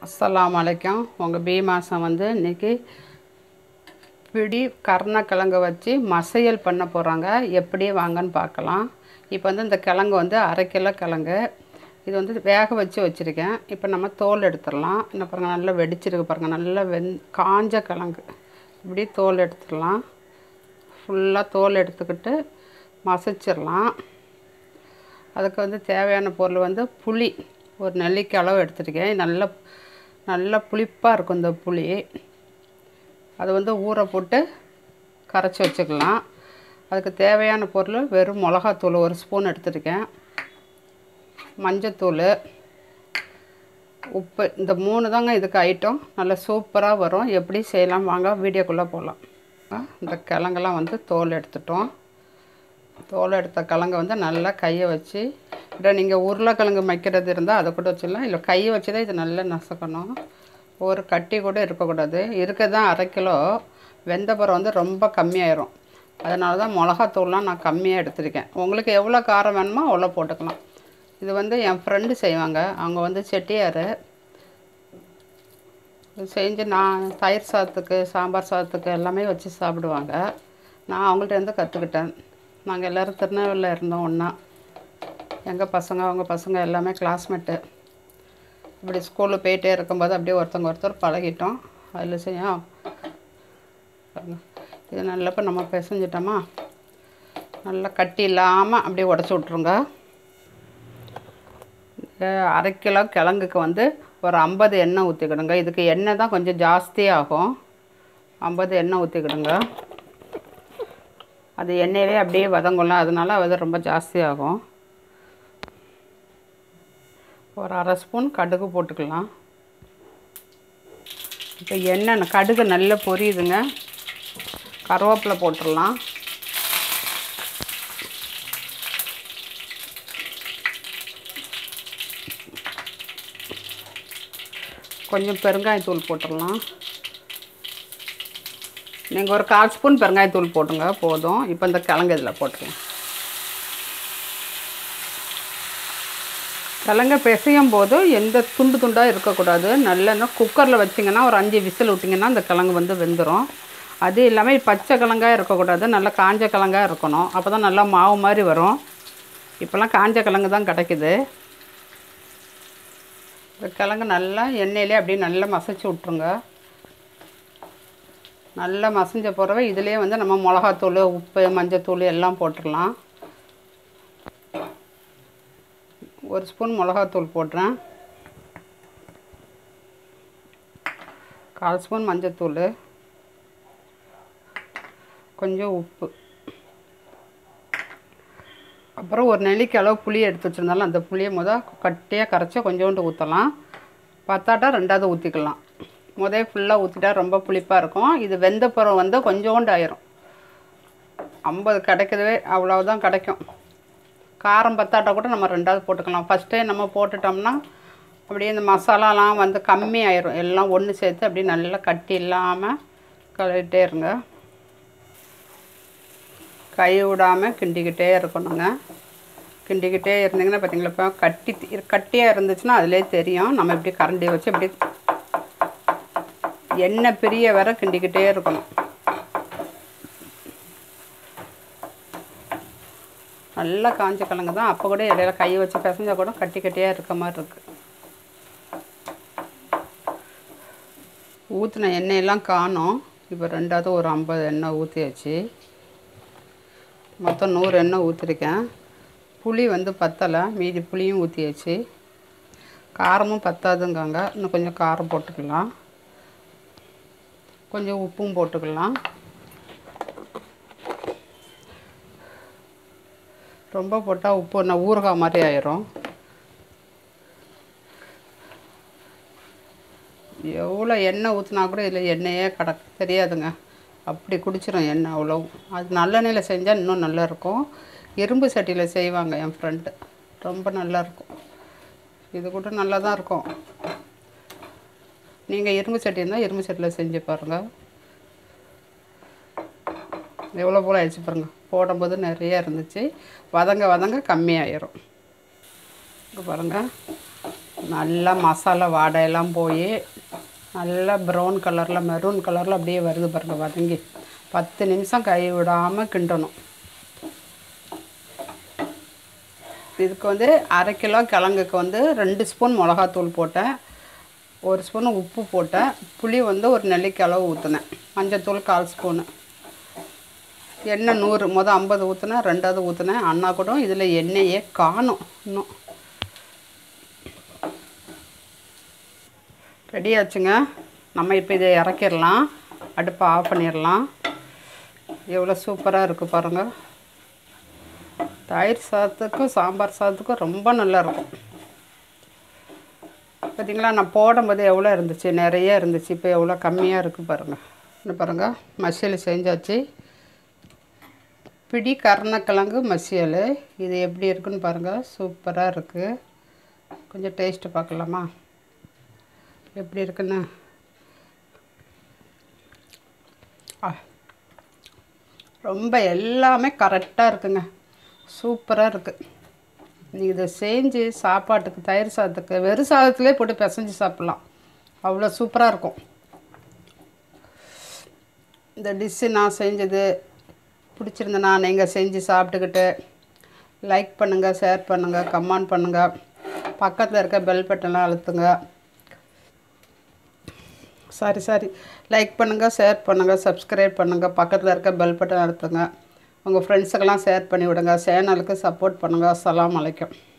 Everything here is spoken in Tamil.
அஸ்ஸலாமு அலைக்கும் உங்கள் பி மாதம் வந்து இன்றைக்கி பிடி கருணக்கிழங்கு வச்சு மசையல் பண்ண போகிறாங்க எப்படி வாங்கன்னு பார்க்கலாம் இப்போ வந்து இந்த கிழங்கு வந்து அரை கிலோ கிழங்கு இது வந்து வேக வச்சு வச்சுருக்கேன் இப்போ நம்ம தோல் எடுத்துடலாம் என்ன பாருங்கள் நல்லா வெடிச்சிருக்கு பாருங்கள் நல்லா வெந் காஞ்ச கிழங்கு இப்படி தோல் எடுத்துடலாம் ஃபுல்லாக தோல் எடுத்துக்கிட்டு மசிச்சிடலாம் அதுக்கு வந்து தேவையான பொருள் வந்து புளி ஒரு நெல்லிக்காய் அளவு எடுத்துருக்கேன் நல்ல நல்ல புளிப்பாக இருக்கும் இந்த புளி அதை வந்து ஊற போட்டு கரைச்சி வச்சுக்கலாம் அதுக்கு தேவையான பொருள் வெறும் மிளகாத்தூள் ஒரு ஸ்பூன் எடுத்துருக்கேன் மஞ்சத்தூள் உப்பு இந்த மூணு தாங்க இதுக்கு ஐட்டம் நல்லா சூப்பராக வரும் எப்படி செய்யலாம் வாங்க வீடியோக்குள்ளே போகலாம் இந்த கிழங்கெல்லாம் வந்து தோல் எடுத்துட்டோம் தோல் எடுத்த கிழங்க வந்து நல்லா கையை வச்சு இல்லை நீங்கள் உருளைக்கிழங்கு வைக்கிறது இருந்தால் அதை கூட வச்சிடலாம் இல்லை கையை வச்சு தான் இது நல்லா நசுக்கணும் ஒரு கட்டி கூட இருக்கக்கூடாது இருக்க தான் அரை கிலோ வெந்தப்புறம் வந்து ரொம்ப கம்மியாயிரும் அதனால தான் மிளகாத்தூள்லாம் நான் கம்மியாக எடுத்திருக்கேன் உங்களுக்கு எவ்வளோ காரம் வேணுமோ அவ்வளோ போட்டுக்கலாம் இது வந்து என் ஃப்ரெண்டு செய்வாங்க அவங்க வந்து செட்டியார் இது செஞ்சு நான் தயிர் சாதத்துக்கு சாம்பார் சாதத்துக்கு எல்லாமே வச்சு சாப்பிடுவாங்க நான் அவங்கள்ட்ட இருந்து கற்றுக்கிட்டேன் நாங்கள் எல்லோரும் திருநெல்வேலியில் இருந்தோம் ஒன்றா எங்கள் பசங்க அவங்க பசங்க எல்லாமே கிளாஸ்மேட்டு இப்படி ஸ்கூலில் போயிட்டே இருக்கும்போது அப்படியே ஒருத்தவங்க ஒருத்தர் பழகிட்டோம் அதில் செய்ய பாருங்க. இது நல்லா இப்போ நம்ம பிசைஞ்சிட்டோமா நல்லா கட்டி இல்லாமல் அப்படியே உடச்சி விட்ருங்க இந்த அரை கிலோ கிழங்குக்கு வந்து ஒரு ஐம்பது எண்ணெய் ஊற்றிக்கிடுங்க இதுக்கு எண்ணெய் தான் கொஞ்சம் ஜாஸ்தியாகும் ஐம்பது எண்ணெய் ஊற்றிக்கிடுங்க அது எண்ணெயிலே அப்படியே வதங்கும்ல அதனால அது ரொம்ப ஜாஸ்தியாகும் ஒரு அரை ஸ்பூன் கடுகு போட்டுக்கலாம் இப்போ எண்ணெய் கடுகு நல்லா பொரியுதுங்க கருவேப்பிலை போட்டுடலாம் கொஞ்சம் பெருங்காயத்தூள் போட்டுடலாம் நீங்கள் ஒரு கால் ஸ்பூன் பெருங்காயத்தூள் போட்டுங்க போதும் இப்போ இந்த கிழங்கு இதில் போட்டுக்கலாம் கிழங்க பிசையும் போது எந்த துண்டு துண்டாக இருக்கக்கூடாது நல்ல குக்கரில் வச்சிங்கன்னா ஒரு அஞ்சு விசில் விட்டிங்கன்னா அந்த கிழங்கு வந்து வெந்துடும் அது இல்லாமல் பச்சை கிழங்காக இருக்கக்கூடாது நல்லா காஞ்ச கிழங்காக இருக்கணும் அப்போ தான் நல்லா மாவு மாதிரி வரும் இப்போல்லாம் காஞ்ச கிழங்கு தான் கிடைக்குது இந்த கிழங்கு நல்லா எண்ணெயிலே அப்படியே நல்லா மசிச்சு விட்ருங்க நல்லா மசிஞ்ச பிறவை இதுலேயே வந்து நம்ம மிளகாத்தூள் உப்பு மஞ்சத்தூள் எல்லாம் போட்டுடலாம் ஒரு ஸ்பூன் மிளகாத்தூள் போடுறேன் கால் ஸ்பூன் மஞ்சத்தூள் கொஞ்சம் உப்பு அப்புறம் ஒரு நெல்லிக்காய் அளவு புளி எடுத்து வச்சுருந்தாலும் அந்த புளியை முத கட்டியாக கரைச்சி கொஞ்சோண்டு ஊற்றலாம் பத்தாட்டா ரெண்டாவது ஊற்றிக்கலாம் முதல் ஃபுல்லாக ஊற்றிட்டா ரொம்ப புளிப்பாக இருக்கும் இது வெந்த பிறம் வந்து கொஞ்சோண்டு ஆயிரும் ஐம்பது கிடைக்கிறதே அவ்வளவுதான் கிடைக்கும் காரம் பத்தாட்டா கூட நம்ம ரெண்டாவது போட்டுக்கலாம் ஃபஸ்ட்டே நம்ம போட்டுட்டோம்னா அப்படியே இந்த மசாலாலாம் வந்து கம்மி ஆயிரும் எல்லாம் ஒன்று சேர்த்து அப்படியே நல்லா கட்டி இல்லாமல் கழுவிட்டே இருங்க கை விடாமல் கிண்டிக்கிட்டே இருக்கணுங்க கிண்டிக்கிட்டே இருந்தீங்கன்னா பார்த்தீங்களா இப்போ கட்டி கட்டியாக இருந்துச்சுன்னா அதிலே தெரியும் நம்ம இப்படி கரண்டி வச்சு இப்படி எண்ணெய் பிரிய வர கிண்டிக்கிட்டே இருக்கணும் நல்லா காஞ்ச கிழங்கு தான் அப்போ கூட இடையில கையை வச்சு பிசைஞ்சா கூட கட்டி கட்டியாக இருக்க மாதிரி இருக்குது ஊற்றின எண்ணெயெல்லாம் காணும் இப்போ ரெண்டாவது ஒரு ஐம்பது எண்ணெய் ஊற்றியாச்சு மொத்தம் நூறு எண்ணெய் ஊற்றிருக்கேன் புளி வந்து பத்தலை மீதி புளியும் ஊற்றியாச்சு காரமும் பத்தாதுங்காங்க இன்னும் கொஞ்சம் காரம் போட்டுக்கலாம் கொஞ்சம் உப்பும் போட்டுக்கலாம் ரொம்ப போட்டால் உப்பு நான் ஊறுகாய் மாதிரி ஆயிரும் எவ்வளோ எண்ணெய் ஊற்றினா கூட இதில் எண்ணெயே கிடக்கு தெரியாதுங்க அப்படி குடிச்சிடும் எண்ணெய் அவ்வளோ அது நல்லெண்ணெயில் செஞ்சால் இன்னும் நல்லா இருக்கும் இரும்பு சட்டியில் செய்வாங்க என் ஃப்ரெண்டு ரொம்ப நல்லா இருக்கும் இது கூட நல்லா தான் இருக்கும் நீங்கள் இரும்பு சட்டி இருந்தால் இரும்பு சட்டியில் செஞ்சு பாருங்கள் எவ்வளோ போல் ஆயிடுச்சு பாருங்கள் போடும்போது நிறைய இருந்துச்சு வதங்க வதங்க கம்மியாயிரும் இங்கே பாருங்கள் நல்லா மசாலா வாடையெல்லாம் போய் நல்லா ப்ரௌன் கலரில் மெரூன் கலரில் அப்படியே வருது பாருங்க வதங்கி பத்து நிமிஷம் கை விடாமல் கிண்டணும் இதுக்கு வந்து அரை கிலோ கிழங்குக்கு வந்து ரெண்டு ஸ்பூன் மிளகாத்தூள் போட்டேன் ஒரு ஸ்பூன் உப்பு போட்டேன் புளி வந்து ஒரு நெல்லிக்காய் அளவு ஊற்றினேன் மஞ்சத்தூள் கால் ஸ்பூனு எண்ணெய் நூறு மொதல் ஐம்பது ஊற்றினேன் ரெண்டாவது ஊற்றினேன் அண்ணா கூட இதில் எண்ணெயே காணும் இன்னும் ரெடி ஆச்சுங்க நம்ம இப்போ இதை இறக்கிடலாம் அடுப்பை ஆஃப் பண்ணிடலாம் எவ்வளோ சூப்பராக இருக்குது பாருங்கள் தயிர் சாதத்துக்கும் சாம்பார் சாதத்துக்கும் ரொம்ப நல்லா இருக்கும் பார்த்தீங்களா நான் போடும்போது எவ்வளோ இருந்துச்சு நிறைய இருந்துச்சு இப்போ எவ்வளோ கம்மியாக இருக்குது பாருங்கள் இன்னும் பாருங்கள் மசியல் செஞ்சாச்சு பிடி கருணக்கிழங்கு மசியல் இது எப்படி இருக்குன்னு பாருங்கள் சூப்பராக இருக்குது கொஞ்சம் டேஸ்ட்டு பார்க்கலாமா எப்படி இருக்குன்னு ஆ ரொம்ப எல்லாமே கரெக்டாக இருக்குங்க சூப்பராக இருக்குது நீங்கள் இதை செஞ்சு சாப்பாட்டுக்கு தயிர் சாதத்துக்கு வெறும் சாதத்துலேயே போட்டு பிசைஞ்சு சாப்பிட்லாம் அவ்வளோ சூப்பராக இருக்கும் இந்த டிஷ்ஷு நான் செஞ்சது பிடிச்சிருந்தனா நீங்கள் செஞ்சு சாப்பிட்டுக்கிட்டு லைக் பண்ணுங்கள் ஷேர் பண்ணுங்கள் கமெண்ட் பண்ணுங்கள் பக்கத்தில் இருக்க பெல் பட்டன்லாம் அழுத்துங்க சாரி சாரி லைக் பண்ணுங்கள் ஷேர் பண்ணுங்கள் சப்ஸ்கிரைப் பண்ணுங்கள் பக்கத்தில் இருக்க பெல் பட்டன் அழுத்துங்க உங்கள் ஃப்ரெண்ட்ஸுக்கெல்லாம் ஷேர் பண்ணி விடுங்க சேனலுக்கு சப்போர்ட் பண்ணுங்கள் அஸ்ஸலாமு அலைக்கும்